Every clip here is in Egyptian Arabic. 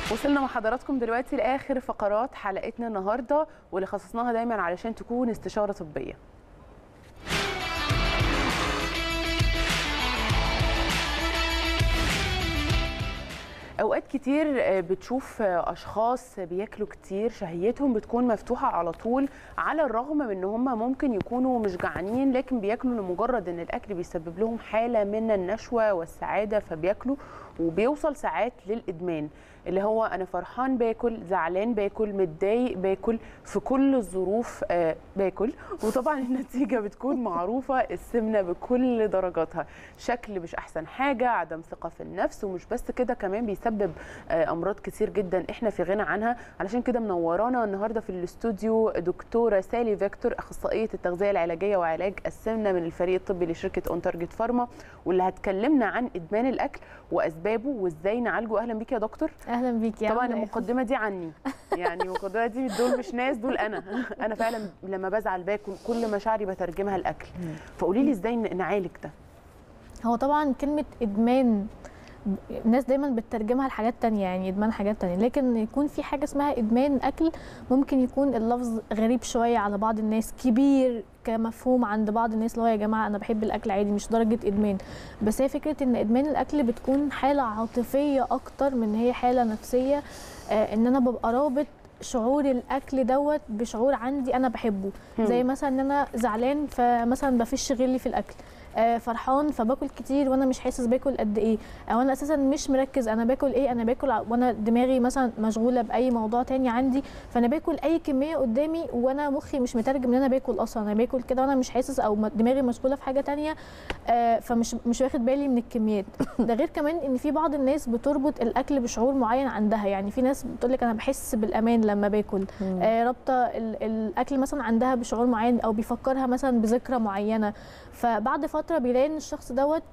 وصلنا مع حضراتكم دلوقتي لاخر فقرات حلقتنا النهارده واللي خصصناها دايما علشان تكون استشاره طبيه اوقات كتير بتشوف اشخاص بياكلوا كتير شهيتهم بتكون مفتوحه على طول على الرغم من ان هم ممكن يكونوا مش جعانين لكن بياكلوا لمجرد ان الاكل بيسبب لهم حاله من النشوه والسعاده فبياكلوا وبيوصل ساعات للادمان اللي هو انا فرحان باكل زعلان باكل متضايق باكل في كل الظروف آه باكل وطبعا النتيجه بتكون معروفه السمنه بكل درجاتها شكل مش احسن حاجه عدم ثقه في النفس ومش بس كده كمان بيسبب آه امراض كتير جدا احنا في غنى عنها علشان كده منورانا النهارده في الاستوديو دكتوره سالي فيكتور اخصائيه التغذيه العلاجيه وعلاج السمنه من الفريق الطبي لشركه اون تارجت فارما واللي هتكلمنا عن ادمان الاكل واسبابه وازاي نعالجه اهلا بيك يا دكتور اهلا بيكي طبعا المقدمه دي عني يعني المقدمه دي دول مش ناس دول انا انا فعلا لما بزعل باكل كل مشاعري بترجمها الاكل فقولي لي ازاي نعالج ده هو طبعا كلمه ادمان الناس دايما بتترجمها لحاجات تانية يعني ادمان حاجات تانية لكن يكون في حاجه اسمها ادمان اكل ممكن يكون اللفظ غريب شويه على بعض الناس كبير كمفهوم عند بعض الناس اللي هو يا جماعه انا بحب الاكل عادي مش درجه ادمان بس هي فكره ان ادمان الاكل بتكون حاله عاطفيه اكتر من هي حاله نفسيه آه ان انا ببقى رابط شعور الاكل دوت بشعور عندي انا بحبه زي مثلا ان انا زعلان فمثلا بفش غلي في الاكل آه فرحان فباكل كتير وانا مش حاسس باكل قد ايه او انا اساسا مش مركز انا باكل ايه انا باكل وانا دماغي مثلا مشغوله باي موضوع تاني عندي فانا باكل اي كميه قدامي وانا مخي مش مترجم ان انا باكل اصلا انا باكل كده وانا مش حاسس او دماغي مشغوله في حاجه تانية آه فمش مش واخد بالي من الكميات ده غير كمان ان في بعض الناس بتربط الاكل بشعور معين عندها يعني في ناس بتقول لك انا بحس بالامان لما باكل آه رابطه الاكل مثلا عندها بشعور معين او بيفكرها مثلا بذكرى معينه فبعد فتره بيلاقي ان الشخص دوت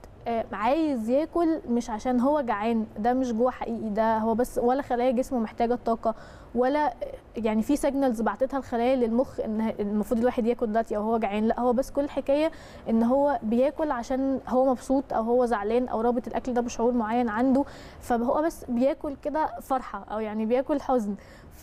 عايز ياكل مش عشان هو جعان ده مش جوع حقيقي ده هو بس ولا خلايا جسمه محتاجه الطاقه ولا يعني في سيجنالز بعتتها الخلايا للمخ ان المفروض الواحد ياكل دلوقتي او هو جعان لا هو بس كل الحكايه ان هو بياكل عشان هو مبسوط او هو زعلان او رابط الاكل ده بشعور معين عنده فهو بس بياكل كده فرحه او يعني بياكل حزن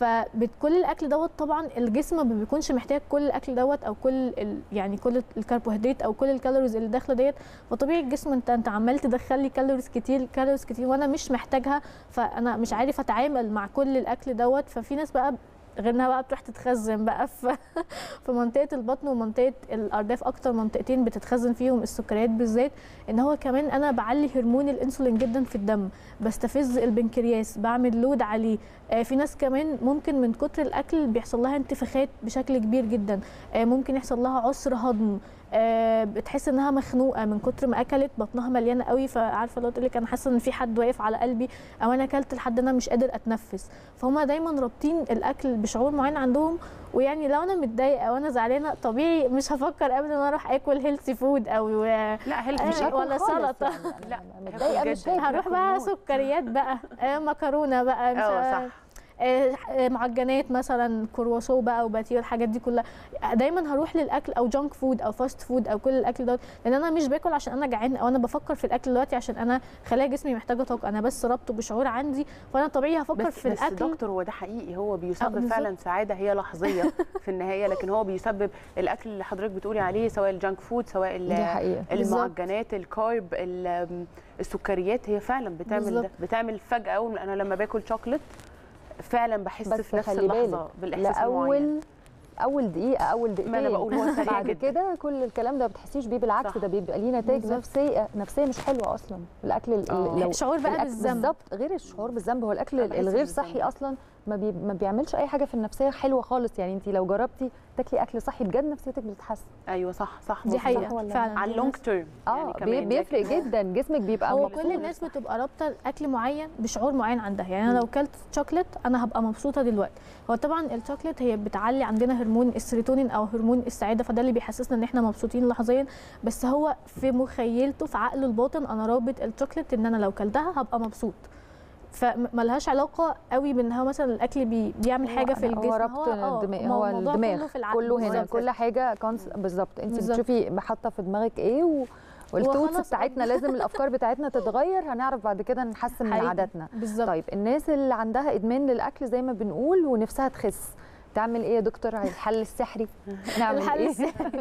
فبكل الاكل دوت طبعا الجسم ما بيكونش محتاج كل الاكل دوت او كل يعني كل الكربوهيدرات او كل الكالوريز اللي داخله ديت فطبيعي الجسم انت انت عمال تدخل لي كالوريز كتير كالوريز كتير وانا مش محتاجها فانا مش عارف اتعامل مع كل الاكل دوت ففي ناس بقى غير انها بقى بتروح تتخزن بقى في في منطقه البطن ومنطقه الارداف اكتر منطقتين بتتخزن فيهم السكريات بالذات ان هو كمان انا بعلي هرمون الانسولين جدا في الدم بستفز البنكرياس بعمل لود عليه آه في ناس كمان ممكن من كتر الاكل بيحصل لها انتفاخات بشكل كبير جدا آه ممكن يحصل لها عسر هضم آه بتحس انها مخنوقه من كتر ما اكلت بطنها مليانه قوي فعارفه لو تقول لك انا حاسه ان في حد واقف على قلبي او انا اكلت لحد انا مش قادر اتنفس فهم دايما رابطين الاكل بشعور معين عندهم ويعني لو انا متضايقه او انا زعلانه طبيعي مش هفكر ابدا ان انا اروح اكل هيلثي فود او لا هيلثي مش ولا سلطه يعني لا متضايقه مش هروح بقى سكريات بقى مكرونه بقى مش صح معجنات مثلا كرواسو بقى وباتيه والحاجات دي كلها دايما هروح للاكل او جانك فود او فاست فود او كل الاكل دوت لان انا مش باكل عشان انا جعان او انا بفكر في الاكل دلوقتي عشان انا خلايا جسمي محتاجه طاقه انا بس ربطه بشعور عندي فانا طبيعي هفكر بس في بس الاكل دكتور هو ده حقيقي هو بيسبب بالظبط. فعلا سعاده هي لحظيه في النهايه لكن هو بيسبب الاكل اللي حضرتك بتقولي عليه سواء الجانك فود سواء ال- دي حقيقة. المعجنات الكارب ال- السكريات هي فعلا بتعمل ده بالظبط. بتعمل فجاه اول انا لما باكل شوكليت فعلا بحس بس في نفس خلي اللحظه بالك بالاحساس المعين لاول اول دقيقه اول دقيقتين ما أنا بقول هو سريع بعد جدا. كده كل الكلام ده ما بتحسيش بيه بالعكس صح. ده بيبقى ليه نتائج بالظبط. نفسيه نفسيه مش حلوه اصلا الاكل ال- آه. لو شعور بقى الأكل- بالذنب. بالظبط غير الشعور بالذنب هو الاكل أنا بحس الغير بالذنب. صحي اصلا ما, بي ما بيعملش اي حاجه في النفسيه حلوه خالص يعني انت لو جربتي تاكلي اكل صحي بجد نفسيتك بتتحسن ايوه صح صح دي مظبوط. حقيقه ولا فعلا على دي اللونج ناس- تيرم اه بي- بيفرق جدا جسمك بيبقى هو مبسوط. كل الناس بتبقى رابطه اكل معين بشعور معين عندها يعني انا لو كلت شوكليت انا هبقى مبسوطه دلوقتي هو طبعا الشوكليت هي بتعلي عندنا هرمون السيروتونين او هرمون السعاده فده اللي بيحسسنا ان احنا مبسوطين لحظيا بس هو في مخيلته في عقله الباطن انا رابط الشوكليت ان انا لو كلتها هبقى مبسوط فملهاش علاقه قوي بان هو مثلا الاكل بي بيعمل حاجه في هو الجسم ربط آه، الدماغ مو- هو الموضوع الدماغ كله في العقل كله هنا بالظبط. كل حاجه كونس بالظبط انت بالظبط. بتشوفي حاطه في دماغك ايه و... والتوتس وخلاص. بتاعتنا لازم الافكار بتاعتنا تتغير هنعرف بعد كده نحسن من حقيقي. عاداتنا بالظبط طيب الناس اللي عندها ادمان للاكل زي ما بنقول ونفسها تخس تعمل ايه يا دكتور على الحل السحري نعمل الحل ايه السحري.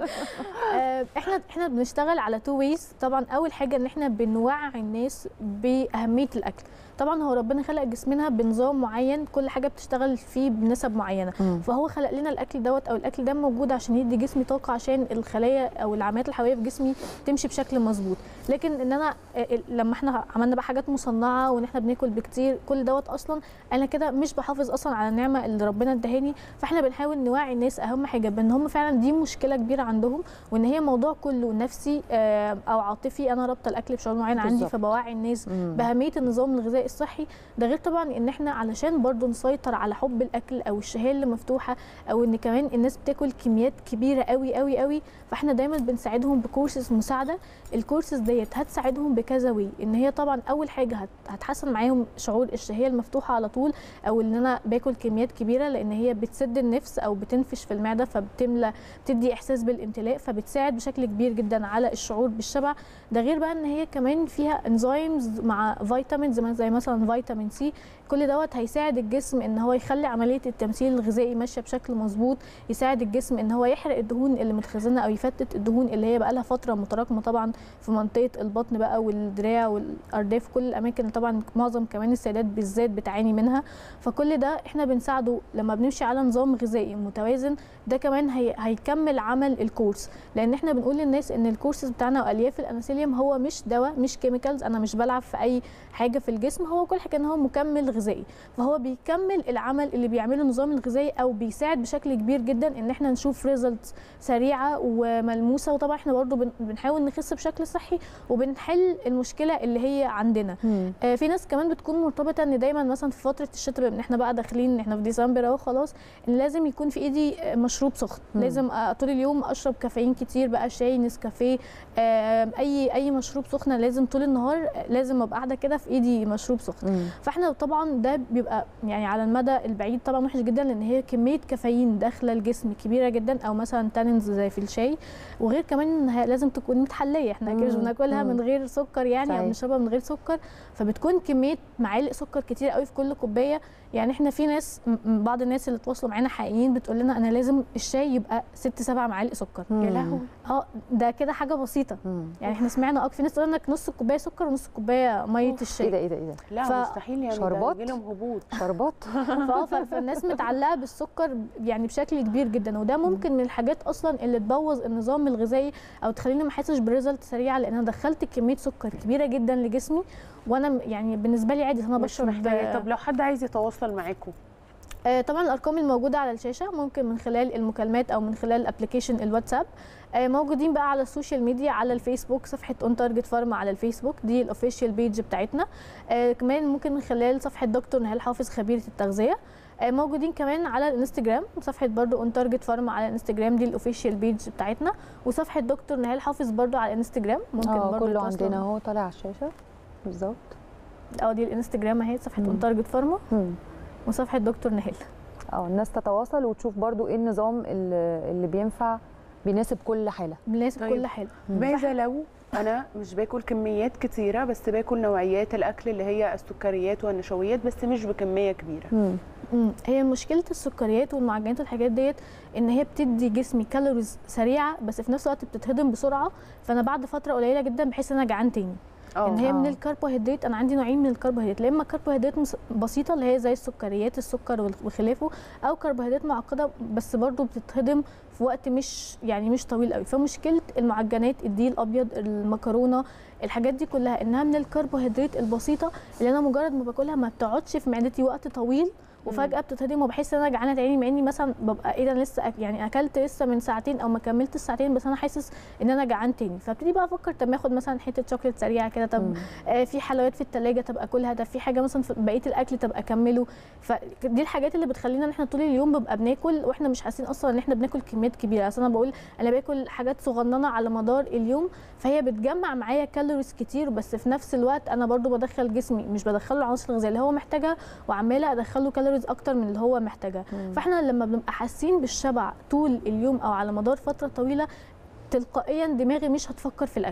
آه، احنا احنا بنشتغل على تو ويز طبعا اول حاجه ان احنا بنوعي الناس باهميه الاكل طبعا هو ربنا خلق جسمنا بنظام معين كل حاجه بتشتغل فيه بنسب معينه مم. فهو خلق لنا الاكل دوت او الاكل ده موجود عشان يدي جسمي طاقه عشان الخلايا او العمليات الحيويه في جسمي تمشي بشكل مظبوط لكن ان انا آه، لما احنا عملنا بقى حاجات مصنعه وان احنا بناكل بكتير كل دوت اصلا انا كده مش بحافظ اصلا على النعمه اللي ربنا ادهاني فاحنا بنحاول نوعي الناس اهم حاجه بان هم فعلا دي مشكله كبيره عندهم وان هي موضوع كله نفسي آه، او عاطفي انا رابطه الاكل بشعور معين عندي بالظبط. فبوعي الناس مم. باهميه النظام الغذائي الصحي ده غير طبعا ان احنا علشان برضو نسيطر على حب الاكل او الشهيه اللي مفتوحه او ان كمان الناس بتاكل كميات كبيره قوي قوي قوي فاحنا دايما بنساعدهم بكورسز مساعده الكورسز ديت هتساعدهم بكذا وي ان هي طبعا اول حاجه هت- هتحسن معاهم شعور الشهيه المفتوحه على طول او ان انا باكل كميات كبيره لان هي بتسد النفس او بتنفش في المعده فبتملى بتدي احساس بالامتلاء فبتساعد بشكل كبير جدا على الشعور بالشبع ده غير بقى ان هي كمان فيها انزيمز مع فيتامينز زي مثلا فيتامين سي كل دوت هيساعد الجسم ان هو يخلي عمليه التمثيل الغذائي ماشيه بشكل مظبوط يساعد الجسم ان هو يحرق الدهون اللي متخزنه او يفتت الدهون اللي هي بقى لها فتره متراكمه طبعا في منطقه البطن بقى والدراع والارداف كل الاماكن اللي طبعا معظم كمان السيدات بالذات بتعاني منها فكل ده احنا بنساعده لما بنمشي على نظام غذائي متوازن ده كمان هي هيكمل عمل الكورس لان احنا بنقول للناس ان الكورسز بتاعنا والياف الانسيليوم هو مش دواء مش كيميكالز انا مش بلعب في اي حاجه في الجسم هو كل حاجه ان هو مكمل غذائي فهو بيكمل العمل اللي بيعمله النظام الغذائي او بيساعد بشكل كبير جدا ان احنا نشوف ريزلتس سريعه وملموسه وطبعا احنا برضو بن- بنحاول نخس بشكل صحي وبنحل المشكله اللي هي عندنا مم. آه، في ناس كمان بتكون مرتبطه ان دايما مثلا في فتره الشتاء ان احنا بقى داخلين احنا في ديسمبر اهو خلاص ان لازم يكون في ايدي آه، مشروب سخن مم. لازم آه، طول اليوم اشرب كافيين كتير بقى شاي نسكافيه آه، اي اي مشروب سخنه لازم طول النهار آه، لازم ابقى قاعده كده في ايدي مشروب سخن مم. فاحنا طبعا ده بيبقى يعني على المدى البعيد طبعا وحش جدا لان هي كميه كافيين داخله الجسم كبيره جدا او مثلا تانينز زي في الشاي وغير كمان انها لازم تكون متحليه احنا اكيد مش مم. بناكلها مم. من غير سكر يعني او صحيح. بنشربها من غير سكر فبتكون كميه معالق سكر كتير قوي في كل كوبايه يعني احنا في ناس م- م- بعض الناس اللي اتواصلوا معانا حقيقيين بتقول لنا انا لازم الشاي يبقى ست سبع معالق سكر يا لهوي اه ده كده حاجه بسيطه مم. يعني احنا سمعنا اه في ناس تقول لك نص كوبايه سكر ونص كوبايه ميه أوف. الشاي ايه ده ايه ده ايه ده لا ف- مستحيل يعني شربات؟ ده يجيلهم هبوط شربات فاه ف- فالناس متعلقه بالسكر يعني بشكل كبير جدا وده ممكن من الحاجات اصلا اللي تبوظ النظام الغذائي او تخليني ما احسش بريزلت سريعه لان انا دخلت كميه سكر كبيره جدا لجسمي وانا م- يعني بالنسبه لي عادي انا مش بشرب محتاجه طب لو حد عايز يتواصل معاكم آه، طبعا الارقام الموجوده على الشاشه ممكن من خلال المكالمات او من خلال ابلكيشن الواتساب آه، موجودين بقى على السوشيال ميديا على الفيسبوك صفحه اون تارجت فارما على الفيسبوك دي الاوفيشال بيج بتاعتنا آه، كمان ممكن من خلال صفحه دكتور نهال حافظ خبيره التغذيه آه، موجودين كمان على الانستجرام صفحه برضو اون تارجت فارما على الانستجرام دي الاوفيشال بيج بتاعتنا وصفحه دكتور نهال حافظ برضو على الانستجرام ممكن اه برضو كله يتواصلوا عندنا اهو طالع على الشاشه بالظبط اه دي الانستجرام اهي صفحه مم. اون تارجت فارما مم. وصفحه دكتور نهال اه الناس تتواصل وتشوف برضو ايه النظام اللي, اللي بينفع بيناسب كل حاله بناسب طيب. كل حاجه ماذا لو انا مش باكل كميات كتيره بس باكل نوعيات الاكل اللي هي السكريات والنشويات بس مش بكميه كبيره مم. مم. هي مشكله السكريات والمعجنات والحاجات ديت ان هي بتدي جسمي كالوريز سريعه بس في نفس الوقت بتتهضم بسرعه فانا بعد فتره قليله جدا بحس ان انا جعان تاني اه ان هي من آه. الكربوهيدرات انا عندي نوعين من الكربوهيدرات لا اما كربوهيدرات مس- بسيطه اللي هي زي السكريات السكر وال- وخلافه او كربوهيدرات معقده بس برضو بتتهضم في وقت مش يعني مش طويل قوي فمشكله المعجنات الدقيق الابيض المكرونه الحاجات دي كلها انها من الكربوهيدرات البسيطه اللي انا مجرد ما باكلها ما بتقعدش في معدتي وقت طويل وفجاه بتتهضم وبحس ان انا جعانه تاني مع اني مثلا ببقى ايه ده أنا لسه أك- يعني اكلت لسه من ساعتين او ما كملت الساعتين بس انا حاسس ان انا جعان تاني فابتدي بقى افكر طب ما اخد مثلا حته شوكليت سريعه كده طب مم. آه، في حلويات في التلاجة طب اكلها ده في حاجه مثلا في بقيه الاكل طب اكمله فدي الحاجات اللي بتخلينا ان احنا طول اليوم بنبقى بناكل واحنا مش حاسين اصلا ان احنا بناكل كميات كبيره اصل انا بقول انا باكل حاجات صغننه على مدار اليوم فهي بتجمع معايا كالوريز كتير بس في نفس الوقت انا برضو بدخل جسمي مش بدخله العناصر الغذائيه اللي هو محتاجها وعماله ادخله كالوريز اكتر من اللي هو محتاجها مم. فاحنا لما بنبقى حاسين بالشبع طول اليوم او على مدار فتره طويله تلقائيا دماغي مش هتفكر في الاكل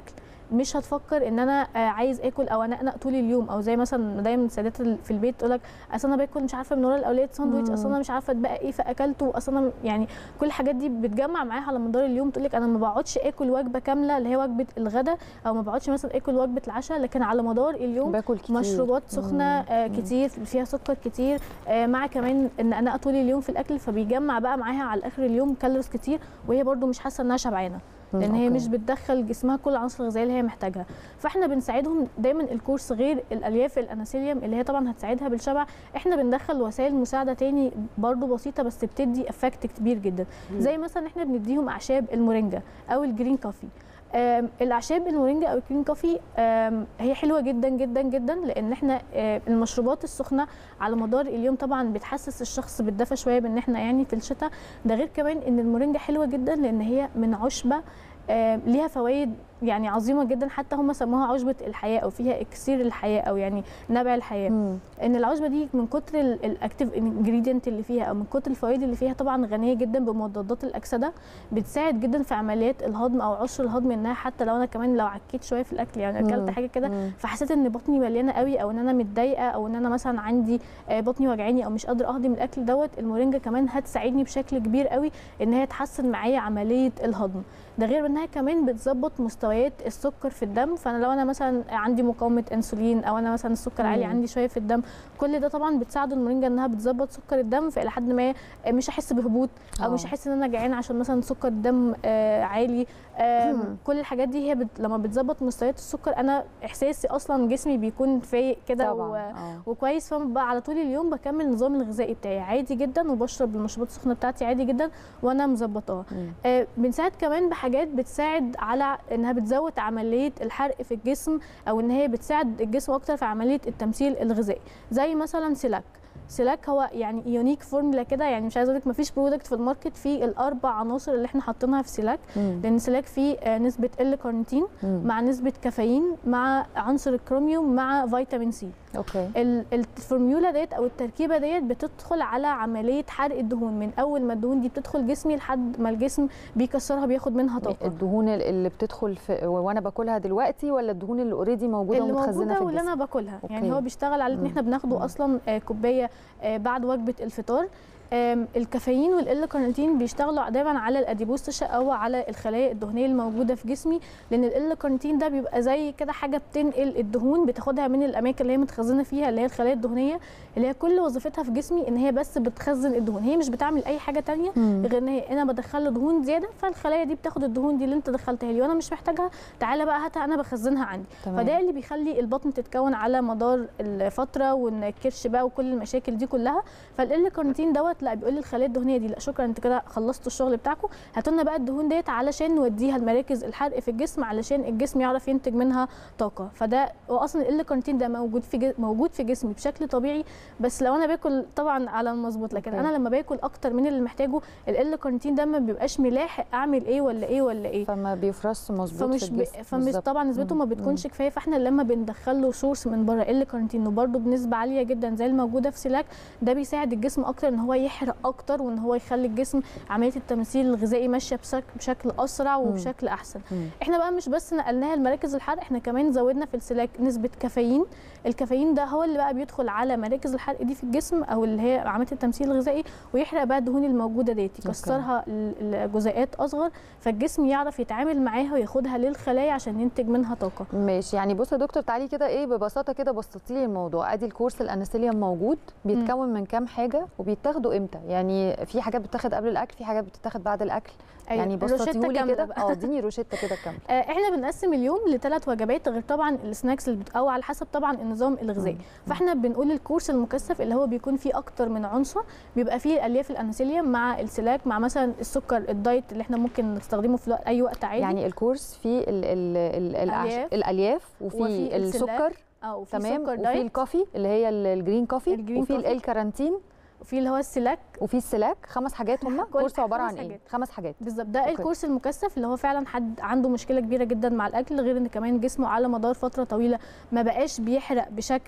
مش هتفكر ان انا آه، عايز اكل او انقنق طول اليوم او زي مثلا دايما السيدات اللي في البيت تقول لك اصل انا باكل مش عارفه من ورا الاولاد ساندوتش اصل انا مش عارفه اتبقى ايه فاكلته اصل انا يعني كل الحاجات دي بتجمع معاها على مدار اليوم تقول لك انا ما بقعدش اكل وجبه كامله اللي هي وجبه الغداء او ما بقعدش مثلا اكل وجبه العشاء لكن على مدار اليوم باكل كتير مشروبات سخنه آه كتير فيها سكر كتير آه مع كمان ان انا طول اليوم في الاكل فبيجمع بقى معاها على اخر اليوم كالوريز كتير وهي برده مش حاسه انها شبعانه لان هي أوكي. مش بتدخل جسمها كل العناصر الغذائيه اللي هي محتاجها فاحنا بنساعدهم دايما الكورس غير الالياف الاناسيليوم اللي هي طبعا هتساعدها بالشبع احنا بندخل وسائل مساعده تاني برضو بسيطه بس بتدي افكت كبير جدا زي مثلا احنا بنديهم اعشاب المورينجا او الجرين كوفي آم، الاعشاب المورينجا او الجرين كوفي آم، هي حلوه جدا جدا جدا لان احنا آه، المشروبات السخنه على مدار اليوم طبعا بتحسس الشخص بالدفى شويه بان احنا يعني في الشتاء ده غير كمان ان المورينجا حلوه جدا لان هي من عشبه آه، ليها فوائد يعني عظيمه جدا حتى هم سموها عشبه الحياه او فيها اكسير الحياه او يعني نبع الحياه مم. ان العشبه دي من كتر الاكتيف انجريدينت اللي فيها او من كتر الفوائد اللي فيها طبعا غنيه جدا بمضادات الاكسده بتساعد جدا في عمليات الهضم او عشر الهضم انها حتى لو انا كمان لو عكيت شويه في الاكل يعني مم. اكلت حاجه كده مم. فحسيت ان بطني مليانه قوي او ان انا متضايقه او ان انا مثلا عندي آه، بطني وجعاني او مش قادره اهضم الاكل دوت المورينجا كمان هتساعدني بشكل كبير قوي ان هي تحسن معايا عمليه الهضم ده غير انها كمان بتظبط مستويات السكر في الدم فانا لو انا مثلا عندي مقاومه انسولين او انا مثلا السكر عالي مم. عندي شويه في الدم كل ده طبعا بتساعد المورينجا انها بتظبط سكر الدم فالى حد ما مش هحس بهبوط او آه. مش هحس ان انا جعان عشان مثلا سكر الدم آه، عالي آم، مم. كل الحاجات دي هي بت... لما بتظبط مستويات السكر انا احساسي اصلا جسمي بيكون فايق كده و... طبعا آه. وكويس فبقى على طول اليوم بكمل النظام الغذائي بتاعي عادي جدا وبشرب المشروبات السخنه بتاعتي عادي جدا وانا مظبطاها مم. آه بنساعد كمان بحاجات بتساعد على انها بتزود عمليه الحرق في الجسم او ان هي بتساعد الجسم اكتر في عمليه التمثيل الغذائي زي مثلا سيلاك سيلاك هو يعني يونيك فورمولا كده يعني مش عايزه اقول لك مفيش برودكت في الماركت فيه الاربع عناصر اللي احنا حاطينها في سيلاك مم. لان سيلاك فيه آه، نسبه ال كارنيتين مم. مع نسبه كافيين مع عنصر الكروميوم مع فيتامين سي اوكي ال- الفورميولا ديت او التركيبه ديت بتدخل على عمليه حرق الدهون من اول ما الدهون دي بتدخل جسمي لحد ما الجسم بيكسرها بياخد منها طاقه الدهون اللي بتدخل في وانا باكلها دلوقتي ولا الدهون اللي اوريدي موجوده اللي ومتخزنه موجوده في واللي الجسم انا باكلها يعني أوكي. هو بيشتغل على ان مم. احنا بناخده مم. اصلا آه، كوبايه آه، بعد وجبه الفطار آم، الكافيين والال كارنيتين بيشتغلوا دايما على الاديبوز تيشو او على الخلايا الدهنيه الموجوده في جسمي لان ال كارنيتين ده بيبقى زي كده حاجه بتنقل الدهون بتاخدها من الاماكن اللي هي متخزنه فيها اللي هي الخلايا الدهنيه اللي هي كل وظيفتها في جسمي ان هي بس بتخزن الدهون هي مش بتعمل اي حاجه تانية مم. غير ان هي انا بدخل له دهون زياده فالخلايا دي بتاخد الدهون دي اللي انت دخلتها لي وانا مش محتاجها تعالى بقى هاتها انا بخزنها عندي تمام. فده اللي بيخلي البطن تتكون على مدار الفتره وان الكرش بقى وكل المشاكل دي كلها فال كارنيتين دوت لا بيقول للخلايا الدهنيه دي لا شكرا انت كده خلصتوا الشغل بتاعكم هاتوا لنا بقى الدهون ديت علشان نوديها لمراكز الحرق في الجسم علشان الجسم يعرف ينتج منها طاقه فده واصلا ال كارنيتين ده موجود في ج- موجود في جسمي بشكل طبيعي بس لو انا باكل طبعا على المظبوط لكن أوكي. انا لما باكل اكتر من اللي محتاجه ال كارنيتين ده ما بيبقاش ملاحق اعمل ايه ولا ايه ولا ايه فما بيفرزش مظبوط فمش في ب... الجسم فمش بالظبط. طبعا نسبته ما مم. بتكونش كفايه فاحنا لما بندخل له سورس من بره ال كارنيتين وبرده بنسبه عاليه جدا زي الموجوده في سيلاك ده بيساعد الجسم اكتر ان هو يحرق اكتر وان هو يخلي الجسم عمليه التمثيل الغذائي ماشيه بشك... بشكل اسرع وبشكل احسن مم. احنا بقى مش بس نقلناها لمراكز الحرق احنا كمان زودنا في السلاك نسبه كافيين الكافيين ده هو اللي بقى بيدخل على مراكز الحرق دي في الجسم او اللي هي عمليه التمثيل الغذائي ويحرق بقى الدهون الموجوده ديت يكسرها ل- لجزيئات اصغر فالجسم يعرف يتعامل معاها وياخدها للخلايا عشان ينتج منها طاقه ماشي يعني بص يا دكتور تعالي كده ايه ببساطه كده بسطي لي الموضوع ادي الكورس الانسيليوم موجود بيتكون من كام حاجه وبيتاخدوا امتى يعني في حاجات بتتاخد قبل الاكل في حاجات بتتاخد بعد الاكل أيوة، يعني روشتة بسطيه لي كاملة كده بقى. اه اديني روشته كده كامله آه، احنا بنقسم اليوم لثلاث وجبات غير طبعا السناكس اللي بت... او على حسب طبعا النظام الغذائي فاحنا بنقول الكورس المكثف اللي هو بيكون فيه اكتر من عنصر بيبقى فيه الالياف الانسيليوم مع السلاك مع مثلا السكر الدايت اللي احنا ممكن نستخدمه في اي وقت عادي يعني الكورس فيه ال ال ال الأعش- الألياف. الالياف وفي وفي السلاك، السكر اه وفي تمام سكر وفي دايت الكوفي اللي هي ال- الجرين كوفي الجرين وفي كوفي. الكارانتين وفي اللي هو السلاك وفي السلاك خمس حاجات هم كل- كورس عباره خمس عن ايه حاجات. خمس حاجات بالظبط ده أوكي. الكورس المكثف اللي هو فعلا حد عنده مشكله كبيره جدا مع الاكل غير ان كمان جسمه على مدار فتره طويله ما بقاش بيحرق بشكل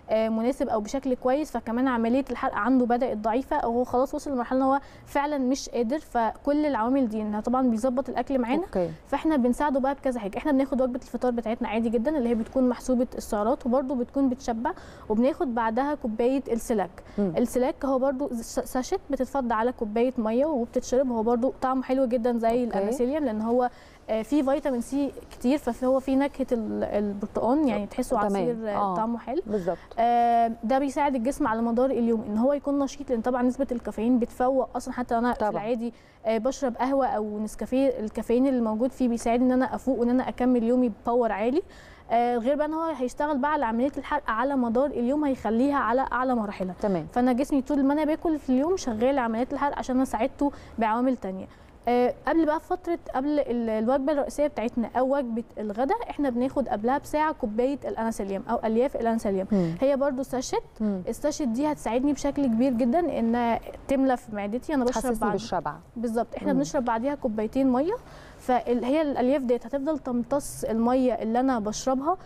آه، مناسب او بشكل كويس فكمان عمليه الحرق عنده بدات ضعيفه او هو خلاص وصل لمرحله ان هو فعلا مش قادر فكل العوامل دي انها طبعا بيظبط الاكل معانا اوكي فاحنا بنساعده بقى بكذا حاجه احنا بناخد وجبه الفطار بتاعتنا عادي جدا اللي هي بتكون محسوبه السعرات وبرده بتكون بتشبع وبناخد بعدها كوبايه السلاك مم. السلاك هو برده ساشيت بتتفضى على كوبايه ميه وبتتشرب هو برده طعمه حلو جدا زي أوكي. الاناسيليوم لان هو آه، فيه فيتامين سي كتير فهو فيه نكهه ال- البرتقال يعني تحسه تمام. عصير آه، آه. طعمه حلو بالظبط آه، ده بيساعد الجسم على مدار اليوم ان هو يكون نشيط لان طبعا نسبه الكافيين بتفوق اصلا حتى انا طبعاً. في العادي آه، بشرب قهوه او نسكافيه الكافيين اللي موجود فيه بيساعدني ان انا افوق وان انا اكمل يومي بباور عالي آه، غير بقى ان هو هيشتغل بقى على عمليه الحرق على مدار اليوم هيخليها على اعلى مراحلها تمام فانا جسمي طول ما انا باكل في اليوم شغال عمليات الحرق عشان انا ساعدته بعوامل تانية آه، قبل بقى فتره قبل ال- الوجبه الرئيسيه بتاعتنا او وجبه الغداء احنا بناخد قبلها بساعه كوبايه الانسوليوم او الياف الانسوليوم مم. هي برضو ساشيت مم. الساشيت دي هتساعدني بشكل كبير جدا ان تملى في معدتي انا بشرب تحسسني بعد بالشبع بالظبط احنا مم. بنشرب بعديها كوبايتين ميه فهي الالياف ديت هتفضل تمتص الميه اللي انا بشربها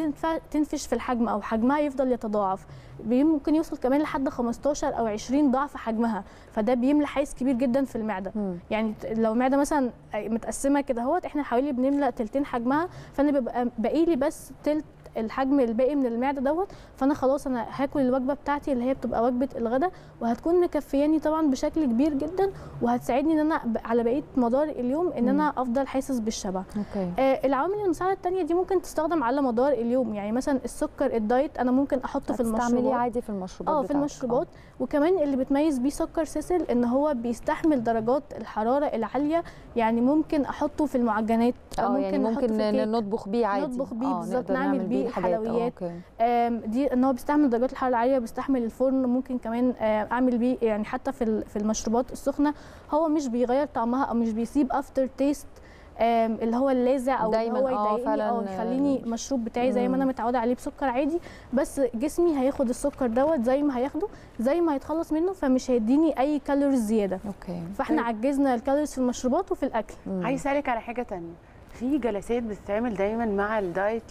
وتنفش في الحجم او حجمها يفضل يتضاعف بي- ممكن يوصل كمان لحد 15 او 20 ضعف حجمها فده بيملى حيز كبير جدا في المعده مم. يعني ت- لو معده مثلا متقسمه كده اهوت احنا حوالي بنملى تلتين حجمها فانا بيبقى باقي لي بس تلت الحجم الباقي من المعده دوت فانا خلاص انا هاكل الوجبه بتاعتي اللي هي بتبقى وجبه الغداء وهتكون مكفياني طبعا بشكل كبير جدا وهتساعدني ان انا ب- على بقيه مدار اليوم ان انا افضل حاسس بالشبع اوكي آه العوامل المساعده التانية دي ممكن تستخدم على مدار اليوم يعني مثلا السكر الدايت انا ممكن احطه في هتستعمليه المشروبات عادي في المشروبات اه في بتاعتك. المشروبات وكمان اللي بتميز بيه سكر سيسل ان هو بيستحمل درجات الحراره العاليه يعني ممكن احطه في المعجنات اه أو يعني أحطه ممكن في ن- كيك. نطبخ بيه عادي نطبخ بيه آه، بالظبط، نقدر نعمل بيه الحاجات. آه، الحلويات. اوكي آم، دي ان هو بيستحمل درجات الحراره العاليه بيستحمل الفرن ممكن كمان آه، اعمل بيه يعني حتى في ال- في المشروبات السخنه هو مش بيغير طعمها او مش بيسيب افتر تيست اللي هو اللاذع او دايماً، اللي هو آه، يضايقني فعلاً، او يخليني آه، المشروب بتاعي زي ما انا مم. متعوده عليه بسكر عادي بس جسمي هياخد السكر دوت زي ما هياخده زي ما هيتخلص منه فمش هيديني اي كالوريز زياده اوكي فاحنا طيب. عجزنا الكالوريز في المشروبات وفي الاكل مم. عايز اسالك على حاجه تانية في جلسات بتتعمل دايما مع الدايت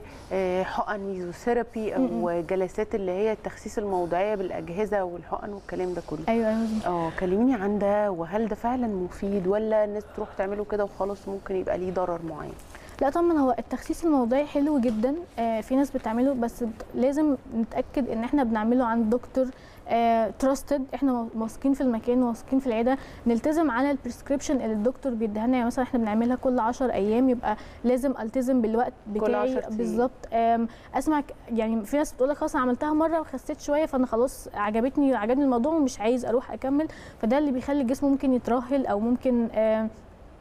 لحقن ميزوثيرابي او م-م. جلسات اللي هي التخسيس الموضعيه بالاجهزه والحقن والكلام ده كله ايوه ايوه مظبوط. اه كلميني عن ده وهل ده فعلا مفيد ولا الناس تروح تعمله كده وخلاص ممكن يبقى ليه ضرر معين لا طبعا هو التخسيس الموضعي حلو جدا آه في ناس بتعمله بس بت- لازم نتاكد ان احنا بنعمله عند دكتور تراستد احنا واثقين في المكان واثقين في العياده نلتزم على البريسكريبشن اللي الدكتور بيديها لنا يعني مثلا احنا بنعملها كل 10 ايام يبقى لازم التزم بالوقت بتاعي 10 أيام. بالظبط آم، اسمع ك- يعني في ناس بتقول لك خلاص أنا عملتها مره وخسيت شويه فانا خلاص عجبتني عجبني الموضوع ومش عايز اروح اكمل فده اللي بيخلي الجسم ممكن يترهل او ممكن آم،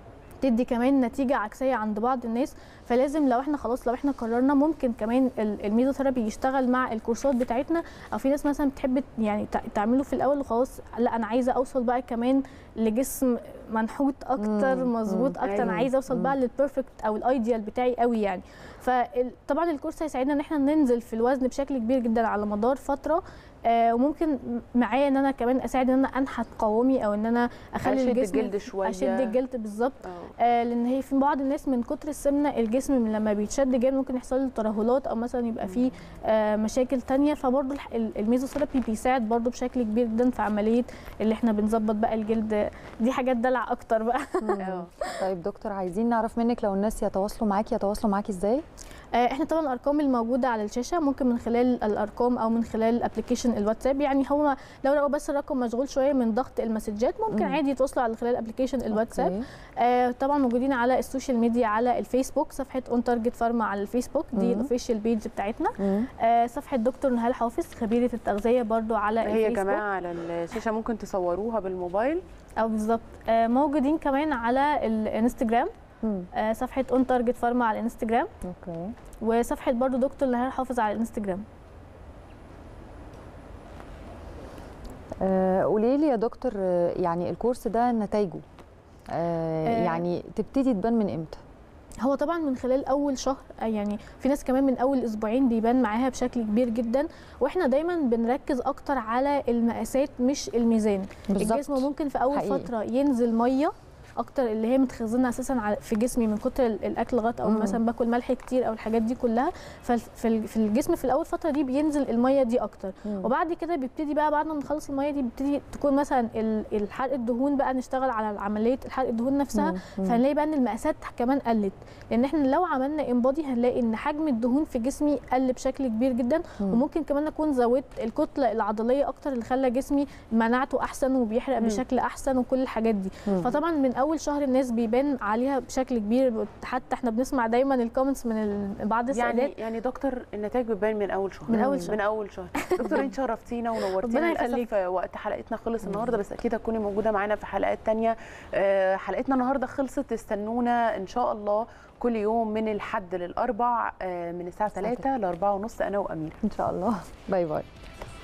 تدي كمان نتيجه عكسيه عند بعض الناس فلازم لو احنا خلاص لو احنا قررنا ممكن كمان ال- الميزوثيرابي يشتغل مع الكورسات بتاعتنا او في ناس مثلا بتحب يعني تع- تعمله في الاول وخلاص لا انا عايزه اوصل بقى كمان لجسم منحوت اكتر مم، مظبوط مم، اكتر انا أيوة. عايزه اوصل بقى للبيرفكت او الايديال بتاعي قوي يعني فطبعا الكورس هيساعدنا ان احنا ننزل في الوزن بشكل كبير جدا على مدار فتره آه وممكن معايا ان انا كمان اساعد ان انا انحت قوامي او ان انا اخلي اشد الجسم الجلد شويه اشد الجلد بالظبط اه آه لان هي في بعض الناس من كتر السمنه الجسم من لما بيتشد جامد ممكن يحصل له ترهلات او مثلا يبقى فيه آه مشاكل تانية فبرضه الح- ال- الميزوثيرابي بيساعد برضه بشكل كبير جدا في عمليه اللي احنا بنظبط بقى الجلد دي حاجات دلع اكتر بقى اه طيب دكتور عايزين نعرف منك لو الناس يتواصلوا معاكي يتواصلوا معاكي ازاي آه، احنا طبعا الارقام الموجوده على الشاشه ممكن من خلال الارقام او من خلال ابلكيشن الواتساب يعني هو لو لقوا بس الرقم مشغول شويه من ضغط المسجات ممكن مم. عادي يتواصلوا على خلال ابلكيشن الواتساب أوكي. آه طبعا موجودين على السوشيال ميديا على الفيسبوك صفحه اون تارجت فارما على الفيسبوك دي مم. الاوفيشال بيج بتاعتنا مم. آه صفحه دكتور نهال حافظ خبيره التغذيه برضو على هي يا الفيسبوك جماعه على الشاشه ممكن تصوروها بالموبايل او بالظبط آه موجودين كمان على الانستجرام مم. آه صفحه اون تارجت فارما على الانستجرام اوكي وصفحه برضو دكتور نهال حافظ على الانستجرام آه، قولي لي يا دكتور آه، يعني الكورس ده نتائجه آه، آه. يعني تبتدي تبان من امتى هو طبعا من خلال اول شهر آه، يعني في ناس كمان من اول اسبوعين بيبان معاها بشكل كبير جدا واحنا دايما بنركز اكتر على المقاسات مش الميزان بالظبط الجسم ممكن في اول حقيقي. فتره ينزل ميه اكتر اللي هي متخزنه اساسا على- في جسمي من كتر ال- الاكل غلط او مم. مثلا باكل ملح كتير او الحاجات دي كلها ففي ال- في الجسم في الاول فتره دي بينزل الميه دي اكتر مم. وبعد كده بيبتدي بقى بعد ما نخلص الميه دي بيبتدي تكون مثلا ال- الحرق الدهون بقى نشتغل على عمليه الحرق الدهون نفسها مم. مم. فهنلاقي بقى ان المقاسات كمان قلت لان احنا لو عملنا انبادي هنلاقي ان حجم الدهون في جسمي قل بشكل كبير جدا مم. وممكن كمان اكون زودت الكتله العضليه اكتر اللي خلى جسمي مناعته احسن وبيحرق مم. بشكل احسن وكل الحاجات دي مم. فطبعا من اول شهر الناس بيبان عليها بشكل كبير حتى احنا بنسمع دايما الكومنتس من ال- بعض السيدات يعني يعني دكتور النتائج بتبان من اول شهر من أول شهر. من اول شهر دكتور انت شرفتينا ونورتينا ربنا للاسف يخليك. وقت حلقتنا خلص النهارده بس اكيد هتكوني موجوده معانا في حلقات تانية آه، حلقتنا النهارده خلصت استنونا ان شاء الله كل يوم من الحد للاربع آه، من الساعه الساعة 3 ل 4 ونص انا وامير ان شاء الله باي باي